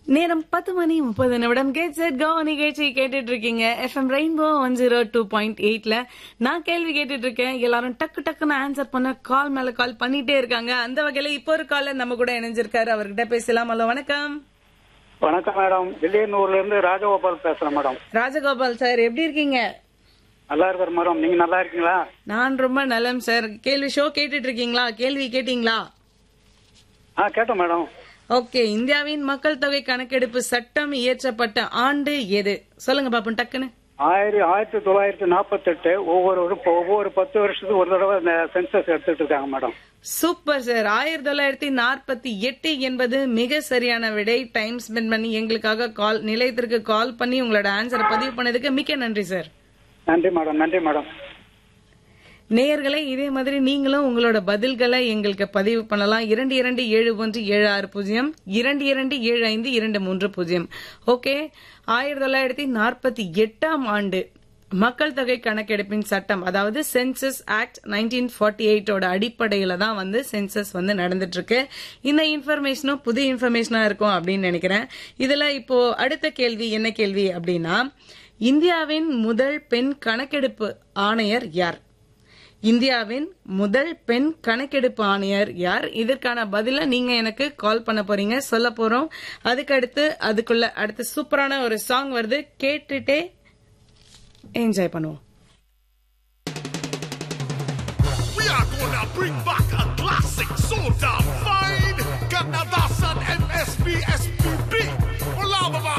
நேரம் பத்து மணி முப்பது நிமிடம் கேட் செட் கோ நிகழ்ச்சி கேட்டுட்டு இருக்கீங்க FM Rainbow one zero two point எயிட்ல நான் கேள்வி கேட்டுட்டு இருக்கேன் எல்லாரும் டக்கு டக்குன்னு ஆன்சர் பண்ண கால் மேல கால் பண்ணிட்டே இருக்காங்க அந்த வகையில இப்போ ஒரு கால நம்ம கூட இணைஞ்சிருக்காரு அவர்கிட்ட பேசலாம் ஹலோ வணக்கம் வணக்கம் மேடம் வில்லியனூர்ல இருந்து ராஜகோபால் பேசுறேன் மேடம் ராஜகோபால் சார் எப்படி இருக்கீங்க நல்லா இருக்கிற மேடம் நீங்க நல்லா இருக்கீங்களா நான் ரொம்ப நலம் சார் கேள்வி ஷோ கேட்டுட்டு இருக்கீங்களா கேள்வி கேட்டீங்களா ஆ கேட்டோம் மேடம் ஓகே இந்தியாவின் மக்கள் தொகை கணக்கெடுப்பு சட்டம் இயற்றப்பட்ட ஆண்டு எது சொல்லுங்க பாப்போம் டக்குன்னு ஆயிரத்தி ஆயிரத்தி தொள்ளாயிரத்தி நாற்பத்தெட்டு ஒவ்வொரு ஒரு- ஒவ்வொரு பத்து வருஷத்துக்கு ஒரு தடவை இந்த சென்சஸ் எடுத்துட்டு இருக்காங்க மேடம் சூப்பர் சார் ஆயிரத்தி தொள்ளாயிரத்தி நாற்பத்தி எட்டு என்பது மிக சரியான விடை டைம் ஸ்பெண்ட் பண்ணி எங்களுக்காக கால் நிலையத்திற்கு கால் பண்ணி உங்களோட ஆன்சரை பதிவு பண்ணதுக்கு மிக்க நன்றி சார் நன்றி மேடம் நன்றி மேடம் நேயர்களே இதே மாதிரி நீங்களும் உங்களோட பதில்களை எங்களுக்கு பதிவு பண்ணலாம் இரண்டு இரண்டு ஏழு ஒன்று ஏழு ஆறு பூஜ்ஜியம் இரண்டு இரண்டு ஏழு ஐந்து இரண்டு மூன்று பூஜ்ஜியம் ஓகே ஆயிரத்தி தொள்ளாயிரத்தி நாற்பத்தி எட்டாம் ஆண்டு மக்கள் தொகை கணக்கெடுப்பின் சட்டம் அதாவது சென்சஸ் ஆக்ட் நைன்டீன் ஃபார்ட்டி எயிட்டோட அடிப்படையில தான் வந்து சென்சஸ் வந்து நடந்துட்டு இருக்கு இந்த இன்ஃபர்மேஷனும் புது இன்ஃபர்மேஷனா இருக்கும் அப்படின்னு நினைக்கிறேன் இதுல இப்போ அடுத்த கேள்வி என்ன கேள்வி அப்படின்னா இந்தியாவின் முதல் பெண் கணக்கெடுப்பு ஆணையர் யார் இந்தியாவின் முதல் பெண் கணக்கெடுப்பு ஆணையர் யார் இதற்கான பதில நீங்க எனக்கு கால் பண்ண போறீங்க சொல்ல போறோம் அதுக்கு அடுத்து அதுக்குள்ள அடுத்து சூப்பரான ஒரு சாங் வருது கேட்டுட்டே என்ஜாய் பண்ணுவோம் We are gonna bring back a classic soul down